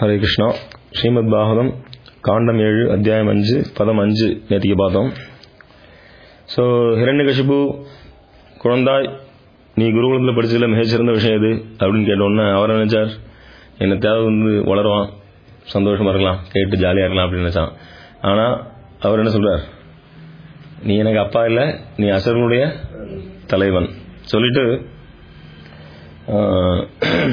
ஹரே கிருஷ்ணா ஸ்ரீமத் பாகவதம் காண்டம் ஏழு அத்தியாயம் அஞ்சு பதம் அஞ்சு நேற்றுக்கு பார்த்தோம் ஸோ ஹிரண்யகசிபு குழந்தாய் நீ குருகுலத்தில் படிச்சதில் மிகச்சிறந்த விஷயம் எது அப்படின்னு கேட்டோன்னே அவர் நினைச்சார் என்ன தேவை வந்து வளருவான் சந்தோஷமா இருக்கலாம் கேட்டு ஜாலியாக இருக்கலாம் அப்படின்னு நினைச்சான் ஆனால் அவர் என்ன சொல்றார் நீ எனக்கு அப்பா இல்லை நீ அசர்களுடைய தலைவன் சொல்லிட்டு ஆஹ்,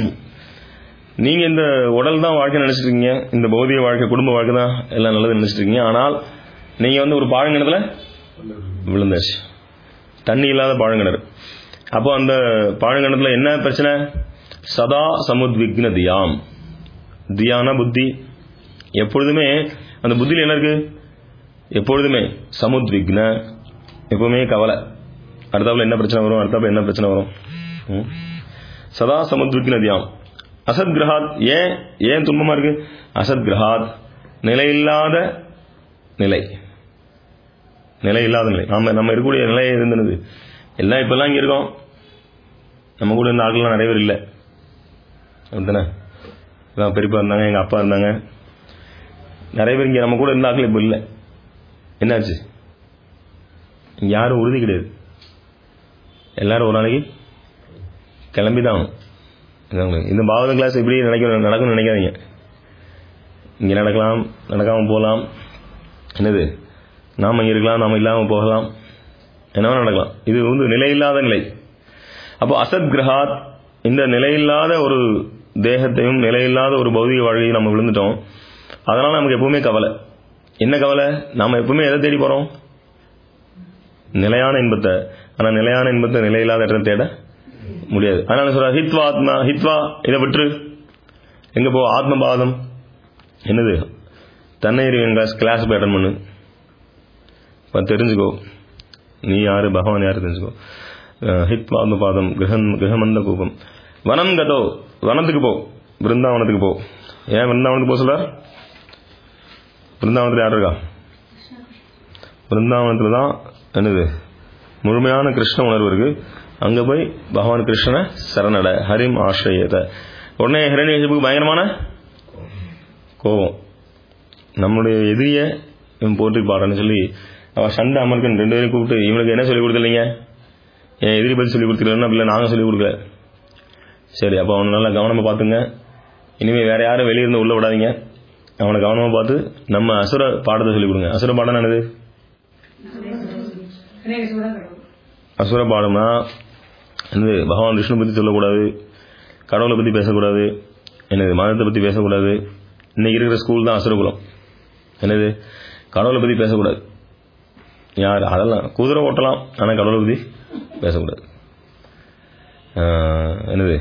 நீங்க இந்த உடல் தான் வாழ்க்கை நினைச்சிட்டு இருக்கீங்க இந்த பௌதிக வாழ்க்கை குடும்ப வாழ்க்கை தான் எல்லாம் நல்லது நினைச்சிட்டு இருக்கீங்க ஆனால் நீங்க வந்து ஒரு பாழங்கிணத்துல விழுந்தாச்சு தண்ணி இல்லாத பாழங்கிணறு அப்போ அந்த பாழங்கிணத்துல என்ன பிரச்சனை சதா சமுத்விக்ன தியாம் தியான புத்தி எப்பொழுதுமே அந்த புத்தியில் என்ன இருக்கு எப்பொழுதுமே சமுத்விக்ன எப்பவுமே கவலை அடுத்தாப்புல என்ன பிரச்சனை வரும் அடுத்தாப்புல என்ன பிரச்சனை வரும் ம்? சதா சமுத்விக்ன தியாம் அசத் கிரகாத் ஏன் ஏன் துன்பமா இருக்கு அசத் கிரகாத் நிலையில்லாத நிலை நிலை இல்லாத நிலை நாம நம்ம இருக்கக்கூடிய நிலை இருந்தது எல்லாம் இப்பெல்லாம் இங்க இருக்கோம் நம்ம கூட இருந்த ஆட்கள்லாம் நிறைய பேர் இல்லை அப்படித்தானே இதான் பெரியப்பா இருந்தாங்க எங்க அப்பா இருந்தாங்க நிறைய பேர் இங்க நம்ம கூட இருந்த ஆட்கள் இப்போ இல்லை என்னாச்சு இங்க யாரும் உறுதி கிடையாது எல்லாரும் ஒரு நாளைக்கு கிளம்பி தான் ஆகணும். இதான் உங்களுக்கு. இந்த பாவத கிளாஸ் இப்படி நினைக்க நடக்கும்னு நினைக்காதீங்க இங்கே நடக்கலாம் நடக்காம போகலாம் என்னது நாம இங்கே இருக்கலாம் நாம இல்லாமல் போகலாம் என்னவா நடக்கலாம் இது வந்து நிலையில்லாத நிலை அப்போ அசத் கிரகாத் இந்த நிலையில்லாத ஒரு தேகத்தையும் நிலையில்லாத ஒரு பௌதிக வாழ்க்கையும் நம்ம விழுந்துட்டோம் அதனால நமக்கு எப்பவுமே கவலை என்ன கவலை நாம எப்பவுமே எதை தேடி போறோம் நிலையான இன்பத்தை ஆனா நிலையான இன்பத்தை நிலையில்லாத இடத்தை தேட முடியாது அதனால சொல்ற ஹித்வா ஆத்மா ஹித்வா இதை விட்டுரு எங்க போ ஆத்மபாதம் என்னது தன்னை கிளாஸ் கிளாஸ் போய் அட்டன் பண்ணு இப்ப தெரிஞ்சுக்கோ நீ யாரு பகவான் யாரு தெரிஞ்சுக்கோ அஹ் ஹித் ஆத்மபாதம் கிரகன் கிரகமந்த கூபம் வனம் கதோ வனத்துக்கு போ பிருந்தாவனத்துக்கு போ ஏன் பிருந்தாவனத்துக்கு போக சொல்றார் பிருந்தாவனத்தில் யார் இருக்கா பிருந்தாவனத்தில் தான் என்னது முழுமையான கிருஷ்ண உணர்வு இருக்கு அங்க போய் பகவான் கிருஷ்ணனை சரணட ஹரிம் ஆசிரியத உடனே ஹிரண்யகசிபுக்கு பயங்கரமான கோபம் நம்மளுடைய எதிரிய இவன் போட்டு பாடுறேன்னு சொல்லி அவன் சண்டை அமர்க்கன் ரெண்டு பேரும் கூப்பிட்டு இவனுக்கு என்ன சொல்லி கொடுத்தீங்க என் எதிரி பத்தி சொல்லி கொடுத்துருக்கா இல்லை நாங்கள் சொல்லி கொடுக்கல சரி அப்போ அவனை நல்லா கவனமாக பார்த்துங்க இனிமேல் வேற யாரும் வெளியே இருந்து உள்ள விடாதீங்க அவனை கவனமாக பார்த்து நம்ம அசுர பாடத்தை சொல்லி கொடுங்க அசுர பாடம் என்னது அசுர பாடம்னா என்னது பகவான் விஷ்ணு பற்றி சொல்லக்கூடாது கடவுளை பற்றி பேசக்கூடாது என்னது மதத்தை பற்றி பேசக்கூடாது இன்னைக்கு இருக்கிற ஸ்கூல் தான் அசுரகுலம் என்னது கடவுளை பற்றி பேசக்கூடாது யார் அதெல்லாம் குதிரை ஓட்டலாம் ஆனால் கடவுளை பற்றி பேசக்கூடாது ஆஹ், என்னது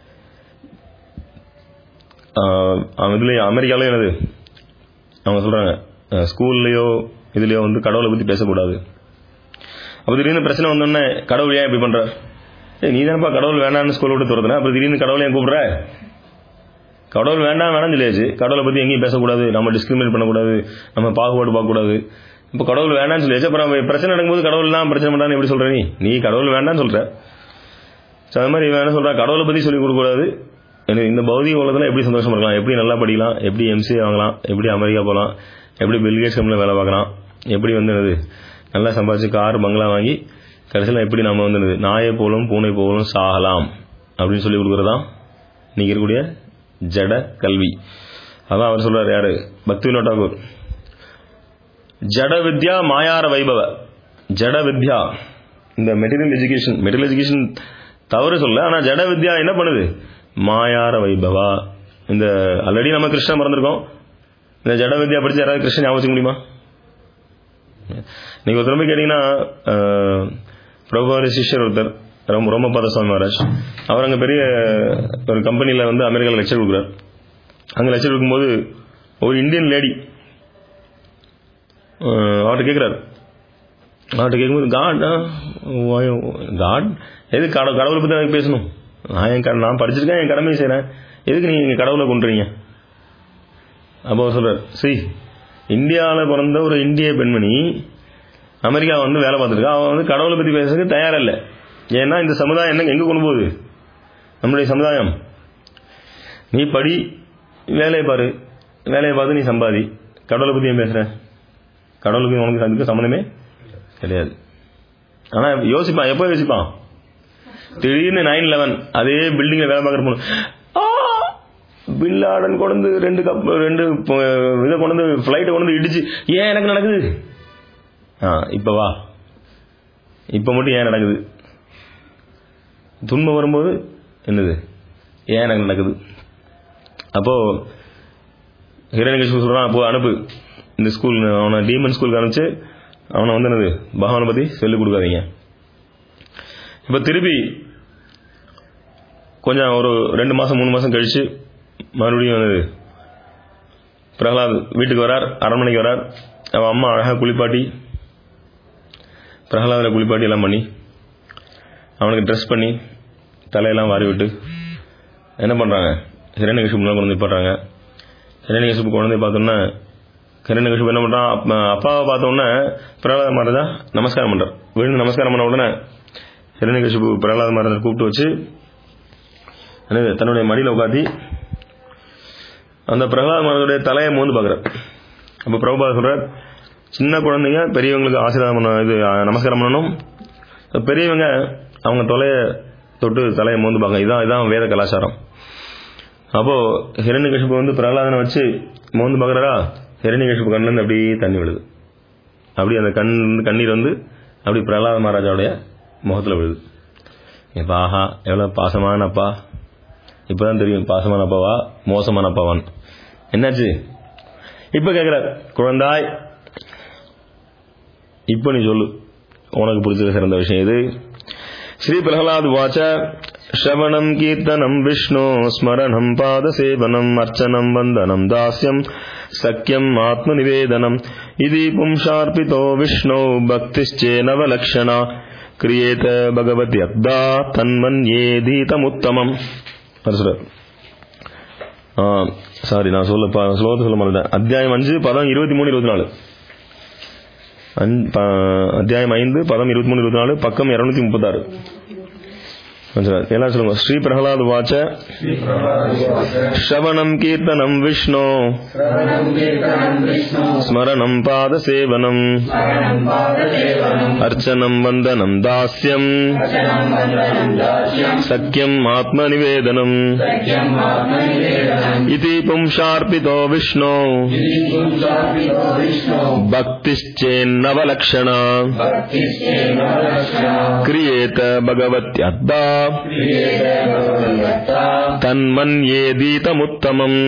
ஆஹ், இதுலயே அமெரிக்காலயும் என்னது அவங்க சொல்றாங்க அஹ், ஸ்கூல்லையோ இதுலயோ வந்து கடவுளை பற்றி பேசக்கூடாது அப்போ திடீர்னு பிரச்சனை வந்தோடனே கடவுள் ஏன் இப்படி பண்ற ஏய் நீ தானப்பா கடவுள் வேண்டாம்னு ஸ்கூல் விட்டு துரத்துன அப்புறம் திடீர்னு கடவுளை ஏன் கூப்பிடுற கடவுள் வேண்டாம் வேணாம்னு சொல்லியாச்சு கடவுளை பற்றி எங்கேயும் பேசக்கூடாது நம்ம டிஸ்கிரிமினேட் பண்ணக்கூடாது நம்ம பாகுபாடு பார்க்கக்கூடாது இப்போ கடவுள் வேண்டாம்னு சொல்லியாச்சு அப்புறம் பிரச்சனை நடக்கும்போது கடவுள் தான் பிரச்சனை பண்ணான்னு எப்படி சொல்ற நீ நீ கடவுள் வேண்டாம்னு சொல்ற ஸோ அது மாதிரி இவன் என்ன சொல்றா கடவுளை பற்றி சொல்லிக் கொடுக்கக்கூடாது எனக்கு இந்த பௌதிக உலகத்தில் எப்படி சந்தோஷமா இருக்கலாம் எப்படி நல்லா படிக்கலாம் எப்படி எம்சிஏ வாங்கலாம் எப்படி அமெரிக்கா போகலாம் எப்படி பில்கேட்ஸ் கம்பெனியில் வேலை பார்க்கலாம் எப்படி வந்து என்னது நல்லா சம்பாதிச்சு கார் பங்களா வாங்கி கடைசியில் எப்படி நம்ம வந்து என்னது நாயை போலும் பூனை போலும் சாகலாம் அப்படின்னு சொல்லி கொடுக்குறதா இன்னைக்கு இருக்கக்கூடிய ஜட கல்வி அதான் அவர் சொல்றாரு யாரு பக்தி டாகூர் ஜட வித்யா மாயார வைபவ ஜட வித்யா இந்த மெட்டீரியல் எஜுகேஷன் மெட்டீரியல் எஜுகேஷன் தவறு சொல்ல ஆனா ஜட வித்யா என்ன பண்ணுது மாயார வைபவா இந்த ஆல்ரெடி நம்ம கிருஷ்ணன் மறந்துருக்கோம் இந்த ஜட வித்யா படிச்சு யாராவது கிருஷ்ணன் ஞாபகம் வச்சுக்க முடியுமா நீங்க ஒரு திரும்ப கேட்டீங்கன்னா அஹ், பிரபுவாரி சிஷ்யர் ஒருத்தர் ரொம்ப ரோமபாத சுவாமி மகாராஜ் அவர் அங்க பெரிய ஒரு கம்பெனில வந்து அமெரிக்காவில் லெக்சர் கொடுக்குறார் அங்க லெக்சர் கொடுக்கும்போது ஒரு இந்தியன் லேடி அவர்கிட்ட கேட்குறாரு அவர்கிட்ட கேட்கும்போது காட் காட் எதுக்கு கடவுள் கடவுளை பற்றி எனக்கு பேசணும் நான் என் கட- நான் படிச்சிருக்கேன் என் கடமையை செய்கிறேன் எதுக்கு நீங்கள் இங்கே கடவுளை கொண்டுறீங்க அப்போ அவர் சொல்றார் சி இந்தியாவில் பிறந்த ஒரு இந்திய பெண்மணி அமெரிக்கா வந்து வேலை பார்த்துருக்கா அவன் வந்து கடவுளை பற்றி பேசுறதுக்கு தயாரா இல்லை ஏன்னா இந்த சமுதாயம் என்ன எங்கே கொண்டு போகுது நம்முடைய சமுதாயம் நீ படி வேலையை பாரு வேலையை பார்த்து நீ சம்பாதி கடவுளை பற்றி ஏன் பேசுற கடவுளுக்கு உனக்கு அதுக்கு சம்மந்தமே கிடையாது ஆனா யோசிப்பான் எப்போ யோசிப்பான் திடீர்னு நைன் லெவன் அதே பில்டிங்ல வேலை பார்க்குற பொண்ணு பில்லாடன் கொண்டு ரெண்டு கப் ரெண்டு ப- இதை கொண்டு ஃப்ளைட்டை கொண்டு இடிச்சு ஏன் எனக்கு நடக்குது ஆ இப்போ வா இப்போ மட்டும் ஏன் நடக்குது துன்பம் வரும்போது என்னது ஏன் எனக்கு நடக்குது அப்போ ஹிரண்யகிருஷ்ணன் சொல்றான் அப்போ அனுப்பு இந்த ஸ்கூல் அவனை டீமன் ஸ்கூலுக்கு அனுப்பிச்சு அவனை வந்து என்னது பகவானை பத்தி சொல்லிக் கொடுக்காதீங்க இப்போ திருப்பி கொஞ்சம் ஒரு ரெண்டு மாசம் மூணு மாசம் கழிச்சு மறுபடியும் வந்து பிரகலாத் வீட்டுக்கு வரார் அரண்மனைக்கு வரார் அவன் அம்மா அழகா குளிப்பாட்டி பிரகலாதில் குளிப்பாட்டி எல்லாம் பண்ணி அவனுக்கு ட்ரெஸ் பண்ணி தலையெல்லாம் வாரி விட்டு என்ன பண்ணுறாங்க ஹிரண்யகசிப்பு கொண்டு வந்து நிப்பாட்டுறாங்க ஹிரண்யகசிப்பு குழந்தைய பார்த்தோன்னே ஹிரண்யகசிப்பு என்ன பண்ணுறான் அப்பாவை பார்த்த உடனே பிரகலாத மகாராஜா நமஸ்காரம் பண்ணுறார் விழுந்து நமஸ்காரம் பண்ண உடனே ஹிரண்யகசிப்பு பிரகலாத மகாராஜா கூப்பிட்டு வச்சு என்னது தன்னுடைய மடியில் உட்காத்தி அந்த பிரகலாத மகாராஜுடைய தலையை மோந்து பார்க்குறார் அப்போ பிரபுபா சொல்கிறார் சின்ன குழந்தைங்க பெரியவங்களுக்கு ஆசீர்வாதம் பண்ண இது அஹ், நமஸ்காரம் பண்ணணும் பெரியவங்க அவங்க தொலையை தொட்டு தலையை மோந்து பார்க்க இதான் இதான் வேத கலாச்சாரம் அப்போ ஹிரண்யகசிப்பு வந்து பிரகலாதனை வச்சு மோந்து பார்க்குறாரா ஹிரண்யகசிப்பு கண்ணிலேருந்து அப்படியே தண்ணி விழுது அப்படி அந்த கண் கண்ணீர் வந்து அப்படி பிரகலாத மகாராஜாவுடைய முகத்தில் விழுது இப்போ ஆஹா எவ்வளோ பாசமான அப்பா இப்போதான் தெரியும் பாசமான அப்பாவா மோசமான அப்பாவான் என்னாச்சு இப்போ கேட்குற குழந்தாய் இப்போ நீ சொல்லு உனக்கு பிடிச்சது சிறந்த விஷயம் இது ஸ்ரீ பிரகலாத் வாச்ச ஸ்ரவணம் கீர்த்தனம் விஷ்ணு ஸ்மரணம் பாதசேவனம் அர்ச்சனம் வந்தனம் தாஸ்யம் சக்கியம் ஆத்ம நிவேதனம் இது பும்சார்பிதோ விஷ்ணு பக்திச்சேனவலக்ஷணா கிரியேத பகவதி அக்தா தன்மன்யேதீதமுத்தமம் சாரி நான் சொல்ல ப- ஸ்லோகத்தை சொல்ல மாட்டேன் அத்தியாயம் அஞ்சு பதம் இருபத்தி மூணு இருபத்தி நாலு அஞ்- ப- அத்தியாயம் ஐந்து பதம் இருபத்தி மூணு இருபத்தி நாலு பக்கம் இருநூத்தி முப்பத்தாறு எல்லாம் சொல்லுங்க ஸ்ரீ பிரகலாத் வாச்ச ஸ்ரவணம் கீர்த்தனம் விஷ்ணு ஸ்மரணம் பாதசேவனம் அர்ச்சனம் வந்தனம் தாஸ்யம் சக்கியம் ஆத்மநிவேதனம் इति पुंसार्पितो विष्णो भक्तिश्चेन्नवलक्षणा क्रियेत भगवत्यद्दा தன்மன்யேதீதமுத்தமம்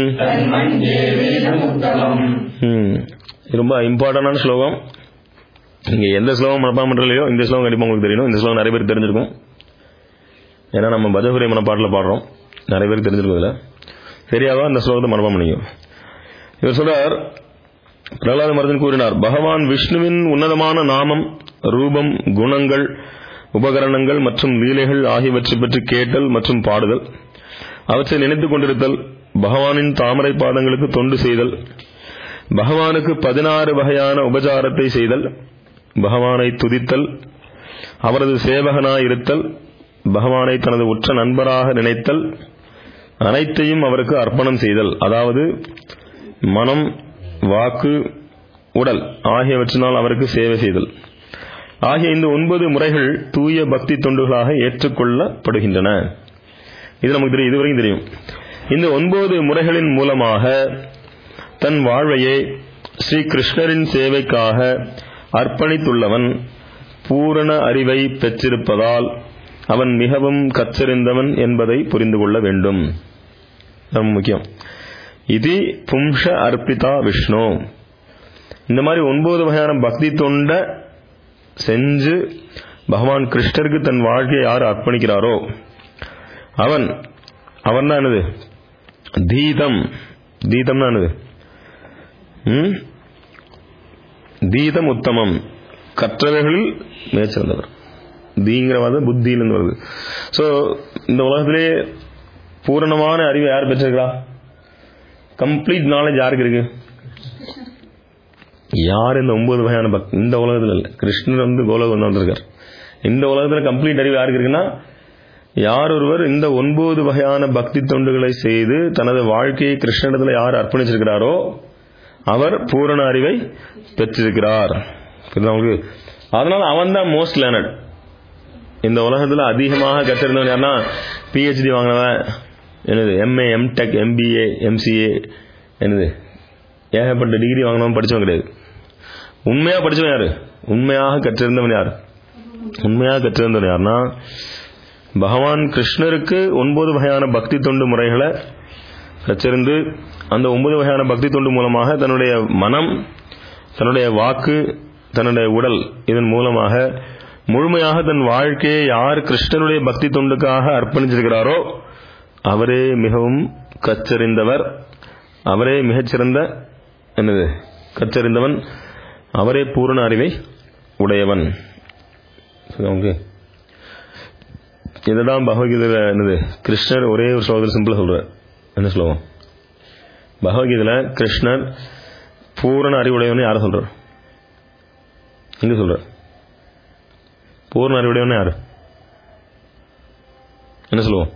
ம். இது ரொம்ப இம்பார்ட்டண்டான ஸ்லோகம் நீங்க எந்த ஸ்லோகம் மனப்பாடம் பண்றலையோ இந்த ஸ்லோகம் கண்டிப்பா உங்களுக்கு தெரியணும் இந்த ஸ்லோகம் நிறைய பேருக்கு தெரிஞ்சிருக்கும் ஏன்னா நம்ம பஜபுரி மனப்பாட்டில் பாடுறோம் நிறைய பேருக்கு தெரிஞ்சிருக்கும் இதுல தெரியாதோ அந்த ஸ்லோகத்தை மனப்பாடம் பண்ணிக்கும் இவர் சொல்றார் பிரகலாத மருதன் கூறினார் பகவான் விஷ்ணுவின் உன்னதமான நாமம் ரூபம் குணங்கள் உபகரணங்கள் மற்றும் லீலைகள் ஆகியவற்றை பற்றி கேட்டல் மற்றும் பாடுதல் அவற்றை நினைத்துக் கொண்டிருத்தல் பகவானின் தாமரை பாதங்களுக்கு தொண்டு செய்தல் பகவானுக்கு பதினாறு வகையான உபசாரத்தை செய்தல் பகவானை துதித்தல் அவரது சேவகனாய் இருத்தல் பகவானை தனது உற்ற நண்பராக நினைத்தல் அனைத்தையும் அவருக்கு அர்ப்பணம் செய்தல் அதாவது மனம் வாக்கு உடல் ஆகியவற்றினால் அவருக்கு சேவை செய்தல் ஆகிய இந்த ஒன்பது முறைகள் தூய பக்தி தொண்டுகளாக ஏற்றுக்கொள்ளப்படுகின்றன இது நமக்கு தெரியும் இதுவரைக்கும் தெரியும் இந்த ஒன்பது முறைகளின் மூலமாக தன் வாழ்வையே ஸ்ரீ கிருஷ்ணரின் சேவைக்காக அர்ப்பணித்துள்ளவன் பூரண அறிவை பெற்றிருப்பதால் அவன் மிகவும் கற்றறிந்தவன் என்பதை புரிந்து கொள்ள வேண்டும் ரொம்ப முக்கியம் இது பும்ஷ அர்ப்பிதா விஷ்ணு இந்த மாதிரி ஒன்பது வகையான பக்தி தொண்ட செஞ்சு பகவான் கிருஷ்ணருக்கு தன் வாழ்க்கையை யார் அர்ப்பணிக்கிறாரோ அவன் அவன் தான் என்னது தீதம் தீதம்னா என்னது ம்? தீதம் உத்தமம் கற்றவைகளில் மிகச்சிறந்தவர் தீங்கிறவாத புத்தியிலிருந்து வருது ஸோ இந்த உலகத்திலே பூரணமான அறிவை யார் பெற்றிருக்கிறா கம்ப்ளீட் நாலேஜ் யாருக்கு இருக்கு யார் இந்த ஒன்பது வகையான பக்தி இந்த உலகத்தில் இல்லை கிருஷ்ணர் வந்து கோலோகம் வந்திருக்கார் இந்த உலகத்தில் கம்ப்ளீட் அறிவு யாருக்கு இருக்குன்னா யார் ஒருவர் இந்த ஒன்பது வகையான பக்தி தொண்டுகளை செய்து தனது வாழ்க்கையை கிருஷ்ணனிடத்தில் யார் அர்ப்பணிச்சிருக்கிறாரோ அவர் பூரண அறிவை பெற்றிருக்கிறார் புரியுதா உங்களுக்கு அதனால அவன் தான் மோஸ்ட் லேர்னட் இந்த உலகத்துல அதிகமாக கற்றிருந்தவன் யாருன்னா பிஹெச்டி வாங்கினவன் என்னது எம்ஏ எம்டெக் எம்பிஏ எம்சிஏ என்னது ஏகப்பட்ட டிகிரி வாங்கினவன் படிச்சவன் கிடையாது உண்மையா படிச்சவன் யாரு உண்மையாக கற்றிருந்தவன் யார் உண்மையாக கற்றிருந்தவன் யாருன்னா பகவான் கிருஷ்ணருக்கு ஒன்பது வகையான பக்தி தொண்டு முறைகளை கற்றிருந்து அந்த ஒன்பது வகையான பக்தி தொண்டு மூலமாக தன்னுடைய மனம் தன்னுடைய வாக்கு தன்னுடைய உடல் இதன் மூலமாக முழுமையாக தன் வாழ்க்கையை யார் கிருஷ்ணனுடைய பக்தி தொண்டுக்காக அர்ப்பணிச்சிருக்கிறாரோ அவரே மிகவும் கற்றறிந்தவர் அவரே மிகச்சிறந்த என்னது கற்றறிந்தவன் அவரே பூரண அறிவை உடையவன் ஓகே இதுதான் பகவத்கீதையில் என்னது கிருஷ்ணர் ஒரே ஒரு ஸ்லோகத்தில் சிம்பிளாக சொல்கிறார் என்ன ஸ்லோகம் பகவத்கீதையில் கிருஷ்ணர் பூரண அறிவுடையவன் யாரை சொல்கிறார் எங்க சொல்கிறார் பூர்ண அறிவுடையவன் யாரு என்ன சொல்லுவோம்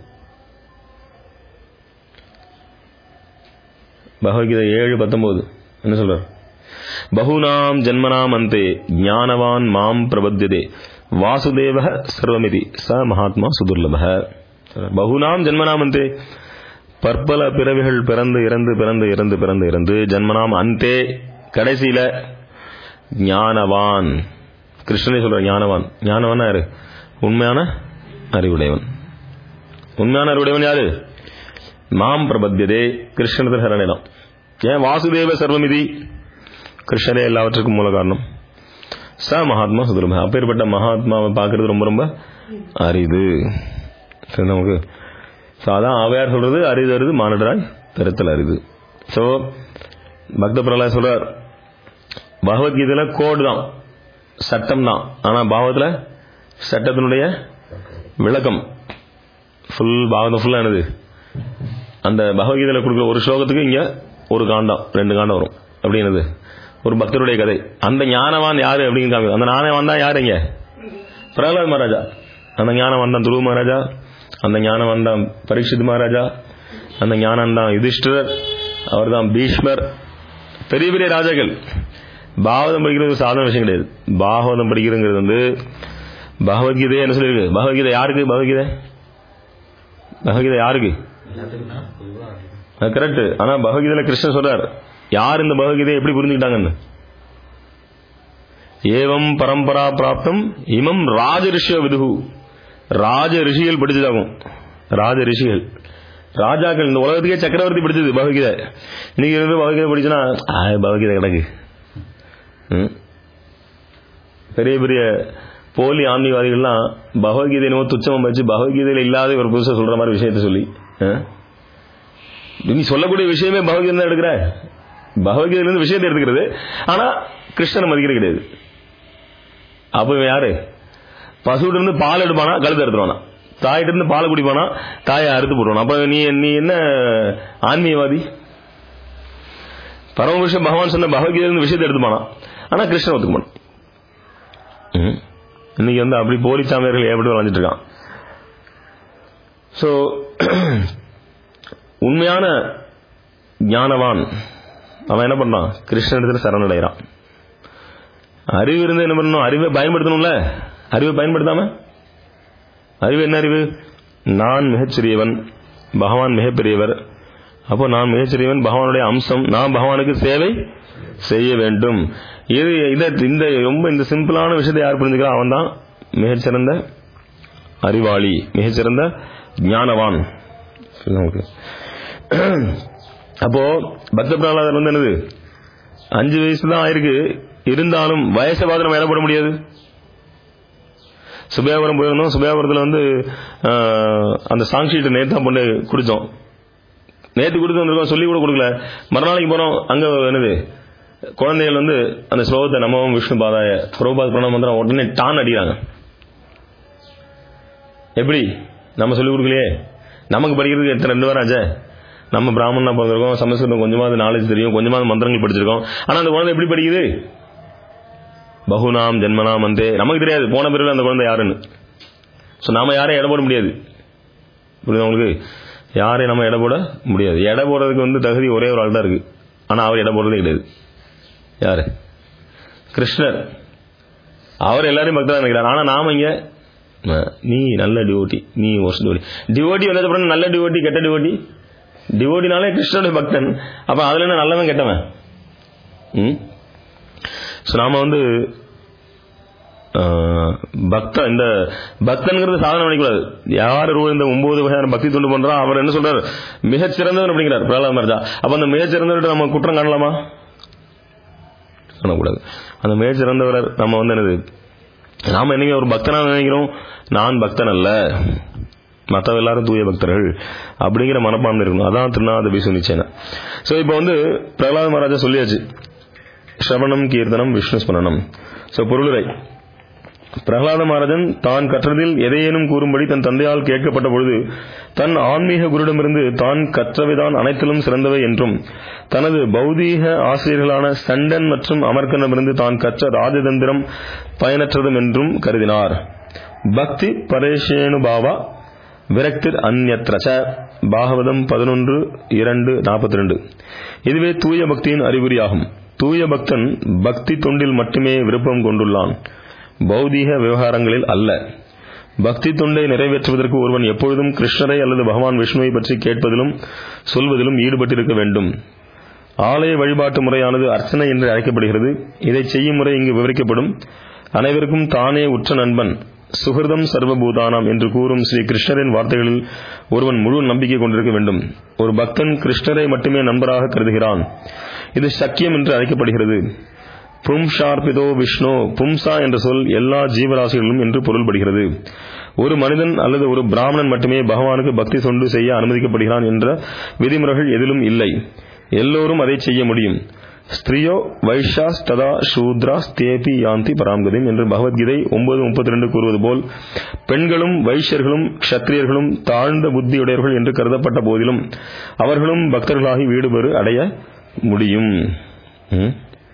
பகவத்கீதை ஏழு பத்தொன்பது என்ன சொல்றார் பகுநாம் ஜன்மனாம் அந்தே ஞானவான் மாம் பிரபத்தியதே வாசுதேவ சர்வமிதி ச மகாத்மா சுதுர்லப பகுநாம் ஜன்மனாம் அந்தே பற்பல பிறவிகள் பிறந்து இறந்து பிறந்து இறந்து பிறந்து இறந்து ஜன்மனாம் அந்தே கடைசியில ஞானவான் கிருஷ்ணனே சொல்ற ஞானவான் ஞானவான் யாரு உண்மையான அறிவுடையவன் உண்மையான அறிவுடையவன் யாரு மாம் பிரபத்தியதே கிருஷ்ணத்தில் சரணிடம் ஏன் வாசுதேவ சர்வமிதி கிருஷ்ணரே எல்லாவற்றுக்கும் மூல காரணம் ச மகாத்மா சுதுலப அப்பேற்பட்ட மகாத்மாவை பார்க்கறது ரொம்ப ரொம்ப அரிது சரி நமக்கு ஸோ அதான் அவையார் சொல்றது அரிது அரிது மானிடராய் பெருத்தல் அரிது ஸோ பக்த பிரலாய் சொல்றார் பகவத்கீதையில கோடு தான் சட்டம் தான் ஆனா பாவத்துல சட்டத்தினுடைய விளக்கம் ஃபுல் பாவம் ஃபுல்லா என்னது அந்த பகவத்கீதையில கொடுக்குற ஒரு ஸ்லோகத்துக்கு இங்க ஒரு காண்டம் ரெண்டு காண்டம் வரும் அப்படின்னது ஒரு பக்தருடைய கதை அந்த ஞானவான் யாரு அப்படின்னு காமிக்கும் அந்த ஞானவான் தான் யாரு இங்க பிரகலாத் மகாராஜா அந்த ஞானவான் தான் துருவ மகாராஜா அந்த ஞானவான் தான் பரீட்சித் மகாராஜா அந்த ஞானம் தான் யுதிஷ்டர் அவர் தான் பீஷ்மர் பெரிய பெரிய ராஜாக்கள் பாகவதம் படிக்கிறது சாதாரண விஷயம் கிடையாது பாகவதம் படிக்கிறதுங்கிறது வந்து பகவத்கீதை என்ன சொல்லியிருக்கு பகவத்கீதை யாருக்கு பகவத்கீதை பகவத்கீதை யாருக்கு கரெக்ட் ஆனா பகவத்கீதையில கிருஷ்ணன் சொல்றார் யார் இந்த பகவத்கீதையை எப்படி புரிஞ்சுக்கிட்டாங்கன்னு ஏவம் பரம்பரா பிராப்தம் இமம் ராஜ ரிஷிய விதுகு ராஜ ரிஷிகள் படிச்சதாகும் ராஜ ரிஷிகள் ராஜாக்கள் இந்த உலகத்துக்கே சக்கரவர்த்தி படிச்சது பகவத்கீதை இன்னைக்கு இருந்து பகவத்கீதை படிச்சுன்னா பகவத்கீதை கிடக்கு பெரிய பெரிய போலி ஆன்மீகவாதிகள்லாம் பகவத்கீதை என்னமோ துச்சமா வச்சு பகவத்கீதையில இல்லாத ஒரு புதுசாக சொல்ற மாதிரி விஷயத்த சொல்லி நீ சொல்லக்கூடிய விஷயமே பகவத்கீதை தான் எடுக்கிற பகவத்கீதையில இருந்து விஷயத்தை எடுத்துக்கிறது ஆனா கிருஷ்ணனை மதிக்கிறது கிடையாது அப்ப இவன் யாரு பசுகிட்ட இருந்து பால் எடுப்பானா கழுத்து எடுத்துருவானா தாயிட்ட இருந்து பால் குடிப்பானா தாயை அறுத்து போடுவானா அப்ப நீ நீ என்ன ஆன்மீகவாதி பரமபுருஷ பகவான் சொன்ன பகவத்கீதை இருந்து விஷயத்தை எடுத்துப்பானா ஆனா கிருஷ்ணன் ஒத்துக்க மாட்டான் இன்னைக்கு வந்து அப்படி போலி சாமியார்கள் எப்படி வளைஞ்சிட்டு இருக்கான் ஸோ உண்மையான ஞானவான் அவன் என்ன பண்ணான் கிருஷ்ணனிடத்தில் சரணடைகிறான் அறிவு இருந்து என்ன பண்ணணும் அறிவை பயன்படுத்தணும்ல அறிவை பயன்படுத்தாம அறிவு என்ன அறிவு நான் மிகச்சிறியவன் பகவான் மிகப்பெரியவர் அப்போ நான் மிகச்சிறியவன் பகவானுடைய அம்சம் நான் பகவானுக்கு சேவை செய்ய வேண்டும் இது இதை இந்த ரொம்ப இந்த சிம்பிளான விஷயத்தை யார் புரிஞ்சுக்கிறான் அவன் தான் மிகச்சிறந்த அறிவாளி மிகச்சிறந்த ஞானவான் நமக்கு அப்போ பக்த பிரகலாதர் வந்து என்னது அஞ்சு வயசு தான் ஆயிருக்கு இருந்தாலும் வயசை பார்த்து நம்ம என்ன பண்ண முடியாது சுபேபுரம் போயிருந்தோம் சுபேபுரத்தில் வந்து அந்த சாங் ஷீட்டை நேற்று தான் பண்ணி குடித்தோம் நேற்று கொடுத்து வந்திருக்கோம் சொல்லி கூட கொடுக்கல மறுநாளைக்கு போனோம் அங்கே என்னது குழந்தைகள் வந்து அந்த ஸ்லோகத்தை நமவும் விஷ்ணு பாதாய புரோபாத் பிரணவ மந்திரம் உடனே டான் அடிக்கிறாங்க எப்படி நம்ம சொல்லிக் கொடுக்கலையே நமக்கு படிக்கிறதுக்கு எத்தனை ரெண்டு வாரம் ஆச்சே நம்ம பிராமணனா பிறந்திருக்கோம் சமஸ்கிருதம் கொஞ்சமாவது நாலேஜ் தெரியும் கொஞ்சமாவது மந்திரங்கள் படிச்சிருக்கோம் ஆனா அந்த குழந்தை எப்படி படிக்குது பகுநாம் ஜென்மனாம் அந்தே நமக்கு தெரியாது போன பிறகு அந்த குழந்தை யாருன்னு ஸோ நாம யாரையும் இடம் போட முடியாது புரியுதா உங்களுக்கு யாரையும் நம்ம எடை போட முடியாது எடை போடுறதுக்கு வந்து தகுதி ஒரே ஒரு ஆள் தான் இருக்கு ஆனால் அவர் எடை போடுறதே கிடையாது யாரு கிருஷ்ணர் அவர் எல்லாரையும் பக்தராக நினைக்கிறார் ஆனால் நாம இங்க அஹ், நீ நல்ல டிவோட்டி நீ ஒரு டிவோட்டி டிவோட்டி வந்தது அப்புறம் நல்ல டிவோட்டி கெட்ட டிவோட்டி டிவோட்டினாலே கிருஷ்ணனுடைய பக்தன் அப்ப அதுல என்ன நல்லவன் கெட்டவன் ம் ஸோ நாம வந்து ஆஹ், பக்த இந்த பக்தன்கிறது சாதனை பண்ணிக்கூடாது யார் ஒருவர் இந்த ஒன்பது வகையான பக்தி தொண்டு பண்றா அவர் என்ன சொல்றாரு மிகச்சிறந்தவன் அப்படிங்கிறார் பிரகலாத் மரஜா அப்ப அந்த மிகச்சிறந்தவர்கிட்ட நம்ம குற்றம் காணலாமா காணக்கூடாது அந்த மிகச்சிறந்தவர் நம்ம வந்து என்னது நாம என்னைக்கு ஒரு பக்தனா நினைக்கிறோம் நான் பக்தன் அல்ல மற்றவ எல்லாரும் தூய பக்தர்கள் அப்படிங்கிற மனப்பான்மை இருக்கணும் அதான் திருநாத நிச்சயம் ஸோ இப்போ வந்து பிரகலாத மகாராஜா சொல்லியாச்சு ஸ்ரவணம் கீர்த்தனம் விஷ்ணு ஸ்மரணம் ஸோ பொருளுரை பிரகலாத மகாராஜன் தான் கற்றதில் எதையேனும் கூறும்படி தன் தந்தையால் கேட்கப்பட்ட பொழுது தன் ஆன்மீக குருடமிருந்து தான் கற்றவைதான் அனைத்திலும் சிறந்தவை என்றும் தனது பௌதீக ஆசிரியர்களான சண்டன் மற்றும் அமர்கனிடமிருந்து தான் கற்ற ராஜதந்திரம் பயனற்றதும் என்றும் கருதினார் பக்தி பரேஷேனுபாவா விரக்திர் அந்யத்ரச பாகவதம் பதினொன்று இரண்டு நாற்பத்தி ரெண்டு இதுவே தூய பக்தியின் அறிகுறியாகும் தூய பக்தன் பக்தி தொண்டில் மட்டுமே விருப்பம் கொண்டுள்ளான் பௌதீக விவகாரங்களில் அல்ல பக்தி தொண்டை நிறைவேற்றுவதற்கு ஒருவன் எப்பொழுதும் கிருஷ்ணரை அல்லது பகவான் விஷ்ணுவை பற்றி கேட்பதிலும் சொல்வதிலும் ஈடுபட்டிருக்க வேண்டும் ஆலய வழிபாட்டு முறையானது அர்ச்சனை என்று அழைக்கப்படுகிறது இதை செய்யும் முறை இங்கு விவரிக்கப்படும் அனைவருக்கும் தானே உற்ற நண்பன் சுகிருதம் சர்வபூதானாம் என்று கூறும் ஸ்ரீ கிருஷ்ணரின் வார்த்தைகளில் ஒருவன் முழு நம்பிக்கை கொண்டிருக்க வேண்டும் ஒரு பக்தன் கிருஷ்ணரை மட்டுமே நண்பராக கருதுகிறான் இது சக்கியம் என்று அழைக்கப்படுகிறது பும்ஷார்பிதோ விஷ்ணு பும்சா என்ற சொல் எல்லா ஜீவராசிகளிலும் என்று பொருள்படுகிறது ஒரு மனிதன் அல்லது ஒரு பிராமணன் மட்டுமே பகவானுக்கு பக்தி தொண்டு செய்ய அனுமதிக்கப்படுகிறான் என்ற விதிமுறைகள் எதிலும் இல்லை எல்லோரும் அதை செய்ய முடியும் ஸ்திரியோ வைஷாஸ் ததா சூத்ராஸ் தேபி யாந்தி பராம்கதிம் என்று பகவத்கீதை ஒன்பது முப்பத்தி ரெண்டு கூறுவது போல் பெண்களும் வைஷ்யர்களும் க்ஷத்திரியர்களும் தாழ்ந்த புத்தியுடையவர்கள் என்று கருதப்பட்ட போதிலும் அவர்களும் பக்தர்களாகி வீடு பெறு அடைய முடியும் ம்.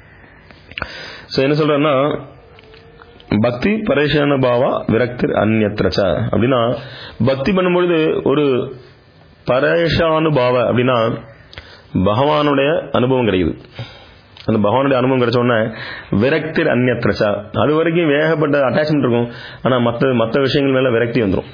ஸோ என்ன சொல்றேன்னா பக்தி பரேஷான பாவா விரக்திர் அந்நத்திரச்ச அப்படின்னா பக்தி பண்ணும்பொழுது ஒரு பரேஷானுபாவ அப்படின்னா பகவானுடைய அனுபவம் கிடைக்குது அந்த பகவானுடைய அனுபவம் கிடைச்ச உடனே விரக்திர் அந்நத்திரச்ச அது வரைக்கும் வேகப்பட்ட அட்டாச்மெண்ட் இருக்கும் ஆனால் மற்ற மற்ற விஷயங்கள் மேல விரக்தி வந்துடும்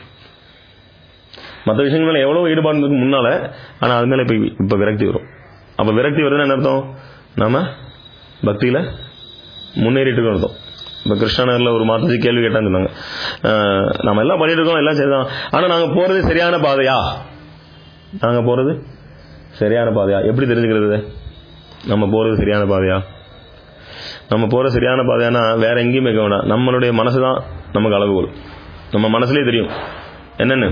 மற்ற விஷயங்கள் மேல எவ்வளவு ஈடுபாடு இருக்கு முன்னால ஆனால் அது மேல இப்போ இப்போ விரக்தி வரும் அப்போ விரக்தி வருதுன்னு என்ன அர்த்தம் நாம பக்தியில முன்னேறிட்டு இருக்கோம் அர்த்தம் இப்போ கிருஷ்ணநகரில் ஒரு மாதாஜி கேள்வி கேட்டான்னு சொன்னாங்க அஹ், நம்ம எல்லாம் பண்ணிட்டு இருக்கோம் எல்லாம் சரிதான் ஆனால் நாங்கள் போறது சரியான பாதையா நாங்கள் போறது சரியான பாதையா எப்படி தெரிஞ்சுக்கிறது நம்ம போறது சரியான பாதையா நம்ம போற சரியான பாதையானா வேற எங்கேயும் வைக்க வேண்டாம் நம்மளுடைய மனசு தான் நமக்கு அளவுகோல் நம்ம மனசுலயே தெரியும் என்னன்னு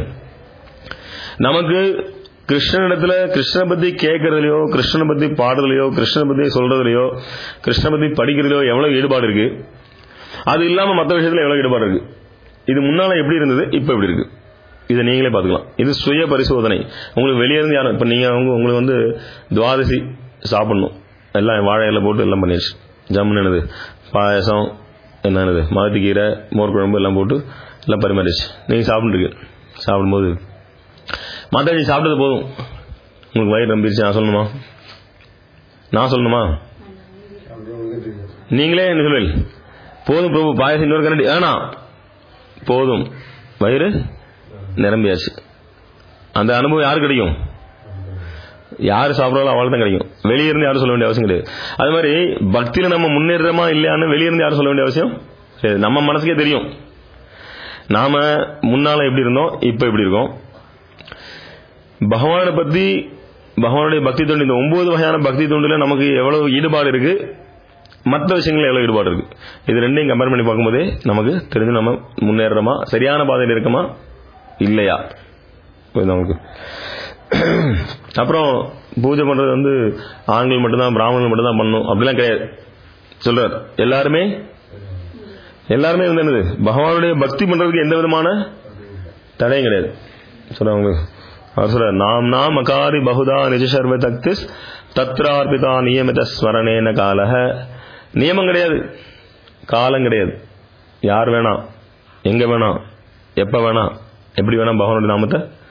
நமக்கு கிருஷ்ணனிடத்துல கிருஷ்ணனை பத்தி கேட்கறதுலயோ கிருஷ்ணனை பத்தி பாடுறதுலயோ கிருஷ்ணனை பத்தி சொல்றதுலயோ கிருஷ்ணனை பத்தி படிக்கிறதுலயோ எவ்வளவு ஈடுபாடு இருக்கு அது இல்லாம மற்ற விஷயத்துல எவ்வளவு ஈடுபாடு இருக்கு இது முன்னால எப்படி இருந்தது இப்ப எப்படி இருக்கு இதை நீங்களே பார்த்துக்கலாம் இது சுய பரிசோதனை உங்களுக்கு வெளியே இருந்து யாரும் இப்ப நீங்க அவங்க உங்களுக்கு வந்து துவாதசி சாப்பிடணும் எல்லாம் வாழை இலை போட்டு எல்லாம் பண்ணிடுச்சு ஜம்முன்னு என்னது பாயசம் என்னது மகத்துக்கீரை மோர் குழம்பு எல்லாம் போட்டு எல்லாம் பரிமாறிச்சு நீங்க சாப்பிட்டுருக்கு சாப்பிடும்போது மாதாஜி சாப்பிட்டது போதும் உங்களுக்கு வயிறு நம்பிருச்சு நான் சொல்லணுமா நான் சொல்லணுமா நீங்களே என்ன சொல்வீங்க போதும் பிரபு பாயசம் இன்னொரு கரண்டி வேணாம் போதும் வயிறு நிரம்பியாச்சு அந்த அனுபவம் யாருக்கு கிடைக்கும் யார் சாப்பிட்றாலும் அவளுக்கு தான் கிடைக்கும் வெளியே இருந்து யாரும் சொல்ல வேண்டிய அவசியம் கிடையாது அது மாதிரி பக்தியில நம்ம முன்னேறமா இல்லையான்னு வெளியே இருந்து யாரும் சொல்ல வேண்டிய அவசியம் சரி நம்ம மனசுக்கே தெரியும் நாம முன்னால எப்படி இருந்தோம் இப்ப எப்படி இருக்கோம் பகவானை பத்தி பகவானுடைய பக்தி தொண்டு இந்த ஒன்பது வகையான பக்தி தொண்டுல நமக்கு எவ்வளவு ஈடுபாடு இருக்கு மற்ற விஷயங்கள்ல எவ்வளவு ஈடுபாடு இருக்கு இது ரெண்டையும் கம்பேர் பண்ணி பார்க்கும்போதே நமக்கு தெரிஞ்சு நம்ம முன்னேறமா சரியான பாதையில் இருக்கமா இல்லையா புரியுதா உங்களுக்கு அப்புறம் பூஜை பண்றது வந்து ஆண்கள் மட்டும்தான் பிராமணர்கள் மட்டும்தான் பண்ணணும் அப்படிலாம் கிடையாது சொல்றார் எல்லாருமே எல்லாருமே வந்து என்னது பகவானுடைய பக்தி பண்றதுக்கு எந்த விதமான தடையும் கிடையாது சொல்றாங்க அவர் சொல்ற நாம் நாம் அகாரி பகுதா நிஜசர்வ தக்திஸ் தத்ரார்பிதா நியமித ஸ்மரணேன காலக நியமம் கிடையாது காலம் கிடையாது யார் வேணாம் எங்க வேணாம் எப்ப வேணாம் எப்படி வேணாம் பகவானுடைய நாமத்தை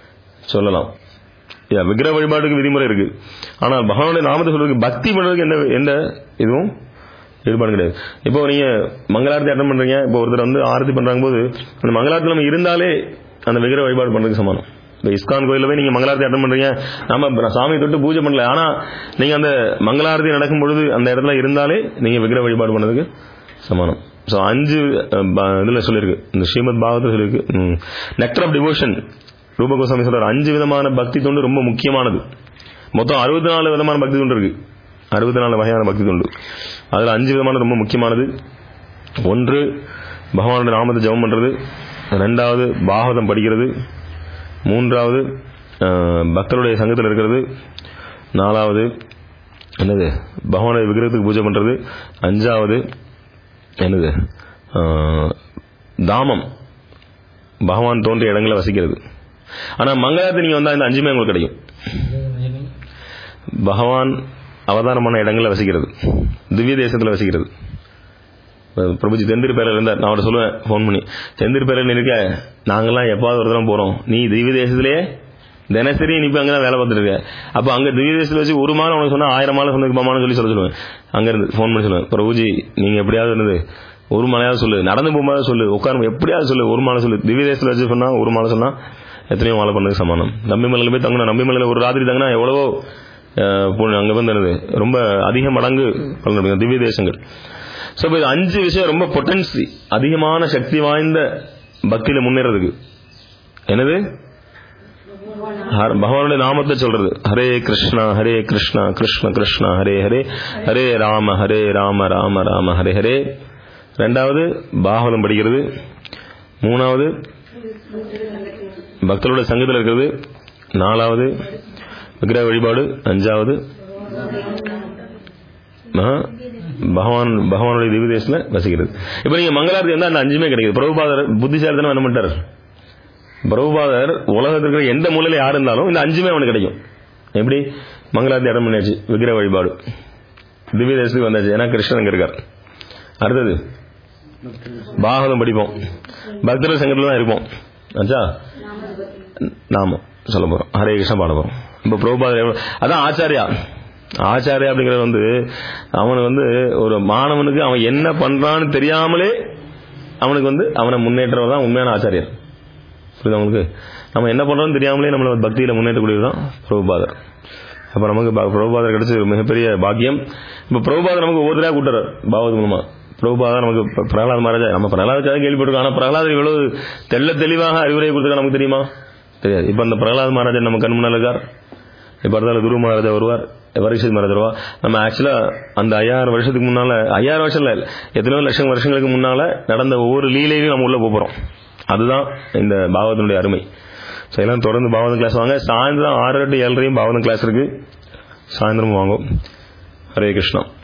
சொல்லலாம் யா, விக்கிரக வழிபாட்டுக்கு விதிமுறை இருக்கு ஆனால் பகவானுடைய நாமத்தை சொல்றதுக்கு பக்தி பண்றதுக்கு எந்த எந்த இதுவும் ஈடுபாடு கிடையாது இப்போ நீங்க மங்களாரத்தி அட்டன் பண்றீங்க இப்போ ஒருத்தர் வந்து ஆரத்தி பண்றாங்க போது அந்த மங்களாரத்தில் நம்ம இருந்தாலே அந்த விக்கிரக வழிபாடு பண்றதுக்கு சமானம் இப்போ இஸ்கான் கோயிலில் போய் நீங்க மங்களாரத்தி அட்டன் பண்றீங்க நம்ம சாமி தொட்டு பூஜை பண்ணல ஆனா நீங்க அந்த மங்களாரத்தி நடக்கும் பொழுது அந்த இடத்துல இருந்தாலே நீங்க விக்கிரக வழிபாடு பண்ணதுக்கு சமானம் ஸோ அஞ்சு அஹ், ப- இதுல சொல்லியிருக்கு இந்த ஸ்ரீமத் பாகவத்தில் சொல்லியிருக்கு நெக்டர் ஆஃப் டிவோஷன் ரூப கோசாமி சொல்றாரு அஞ்சு விதமான பக்தி தொண்டு ரொம்ப முக்கியமானது மொத்தம் அறுபத்தி நாலு விதமான பக்தி தொண்டு இருக்கு அறுபத்தி நாலு வகையான பக்தி தொண்டு அதுல அஞ்சு விதமானது ரொம்ப முக்கியமானது ஒன்று பகவானுடைய நாமத்தை ஜெபம் பண்றது ரெண்டாவது பாகவதம் படிக்கிறது மூன்றாவது அஹ், பக்தருடைய சங்கத்தில் இருக்கிறது நாலாவது என்னது பகவானுடைய விக்கிரகத்துக்கு பூஜை பண்றது அஞ்சாவது என்னது அஹ், தாமம் பகவான் தோன்றிய இடங்களை வசிக்கிறது ஆனா மங்களாரத்தி நீங்க வந்தா இந்த அஞ்சுமே உங்களுக்கு கிடைக்கும் பகவான் அவதாரமான இடங்களில் வசிக்கிறது திவ்ய தேசத்தில் வசிக்கிறது அஹ் பிரபுஜி தெந்திரி பேரில் இருந்தார் நான் அவர்கிட்ட சொல்லுவேன் ஃபோன் பண்ணி தெந்திரி பேரில் இருக்க நாங்கெல்லாம் எப்பாவது ஒரு தடவை போகிறோம் நீ திவ்ய தேசத்திலேயே தினசரி நீ இப்போ அங்கே தான் வேலை பார்த்துட்டு இருக்க அப்போ அங்கே திவ்ய தேசத்தில் வச்சு ஒரு மாதம் உனக்கு சொன்னால் ஆயிரம் மாதம் சொன்னதுக்கு சொல்லி சொல்ல சொல்லுவேன் அங்கேருந்து ஃபோன் பண்ணி சொல்லுவேன் பிரபுஜி நீங்கள் எப்படியாவது இருந்தது ஒரு மலையாவது சொல்லு நடந்து போகும்போது சொல்லு உட்காரும் எப்படியாவது சொல்லு ஒரு மாலை சொல்லு திவ்ய தேசத்தில் வச்சு சொன்னால் ஒரு மாலை சொன்னால் எத்தனையோ மாலை பண்ணதுக்கு சமானம் நம்பி மலையில் போய் தங்கணும் நம்பி மலையில் ஒரு ராத்திரி தங்கினா எவ்வளவோ அஹ், புண்ணியம் அங்கே வந்து என்னது ரொம்ப அதிக மடங்கு பலன் கிடைக்கும். திவ்ய தேசங்கள் ஸோ இப்போ இது அஞ்சு விஷயம் ரொம்ப பொட்டன்சி அதிகமான சக்தி வாய்ந்த பக்தியில முன்னேறதுக்கு என்னது ஹர- பகவானுடைய நாமத்தை சொல்றது ஹரே கிருஷ்ணா ஹரே கிருஷ்ணா கிருஷ்ண கிருஷ்ணா ஹரே ஹரே ஹரே ராம ஹரே ராம ராம ராம ஹரே ஹரே ரெண்டாவது பாகவதம் படிக்கிறது மூணாவது பக்தரோட சங்கத்தில் இருக்கிறது நாலாவது விக்கிரக வழிபாடு அஞ்சாவது ஆஹா, பகவான் பகவானுடைய திவ்ய தேசத்துல வசிக்கிறது இப்போ நீங்க மங்களாரத்தி வந்து அந்த அஞ்சுமே கிடைக்குது பிரபுபாதர் புத்திசாலித்தனம் என்ன பண்ணிட்டார் பிரபுபாதர் உலகத்தில் இருக்கிற எந்த மூலையில யார் இருந்தாலும் இந்த அஞ்சுமே அவனுக்கு கிடைக்கும் எப்படி மங்களாரத்தி இடம் பண்ணியாச்சு விக்கிரக வழிபாடு திவ்ய தேசத்துக்கு வந்தாச்சு ஏன்னா கிருஷ்ணன் அங்க இருக்கார் அடுத்தது பாகவதம் படிப்போம் பக்தர் சங்கத்தில் தான் இருப்போம் ஆச்சா நாம சொல்ல போறோம் ஹரே கிருஷ்ணா பாட போறோம் இப்போ பிரபுபாதர் எவ்வளவு- அதான் ஆச்சாரியா ஆச்சாரியா அப்படிங்கிறது வந்து அவனுக்கு வந்து ஒரு மாணவனுக்கு அவன் என்ன பண்றான்னு தெரியாமலே அவனுக்கு வந்து அவனை முன்னேற்றவர் தான் உண்மையான ஆச்சாரியர் புரியுதா உங்களுக்கு நம்ம என்ன பண்றோம்னு தெரியாமலே நம்மளை பக்தியில முன்னேற்றக்கூடியவர் தான் பிரபுபாதர் அப்ப நமக்கு பா- பிரபுபாதர் கிடைச்ச ஒரு மிகப்பெரிய பாக்கியம் இப்ப பிரபுபாதர் நமக்கு ஒவ்வொருத்தரா கூட்டுறார் பாவத் மூலமா பிரபுபாதர் நமக்கு பிர- பிரகலாத் மகாராஜா நம்ம பிரகலாதுக்காக கேள்விப்பட்டிருக்கோம் ஆனா பிரகலாதர் இவ்வளவு தெள்ள தெளிவாக அறிவுரை கொடுத்துருக்க நமக்கு தெரியுமா தெரியாது இப்ப அந்த பிரகலாத் மகாராஜா நம்ம கண் முன்னால இருக்கார் இப்ப அடுத்தால குரு மகாராஜா வருவார் பரீட்சித் மகாராஜா வருவார் நம்ம ஆக்சுவலா அந்த ஐயாயிரம் வருஷத்துக்கு முன்னால ஐயாயிரம் வருஷம் இல்ல எத்தனையோ லட்சம் வருஷங்களுக்கு முன்னால நடந்த ஒவ்வொரு லீலையிலும் நம்ம உள்ள போப் போறோம் அதுதான் இந்த பாகவதனுடைய அருமை ஸோ எல்லாம் தொடர்ந்து பாகவதம் கிளாஸ் வாங்க சாயந்தரம் ஆறு டு ஏழரையும் பாகவதம் கிளாஸ் இருக்கு சாயந்தரமும் வாங்கும் ஹரே கிருஷ்ணா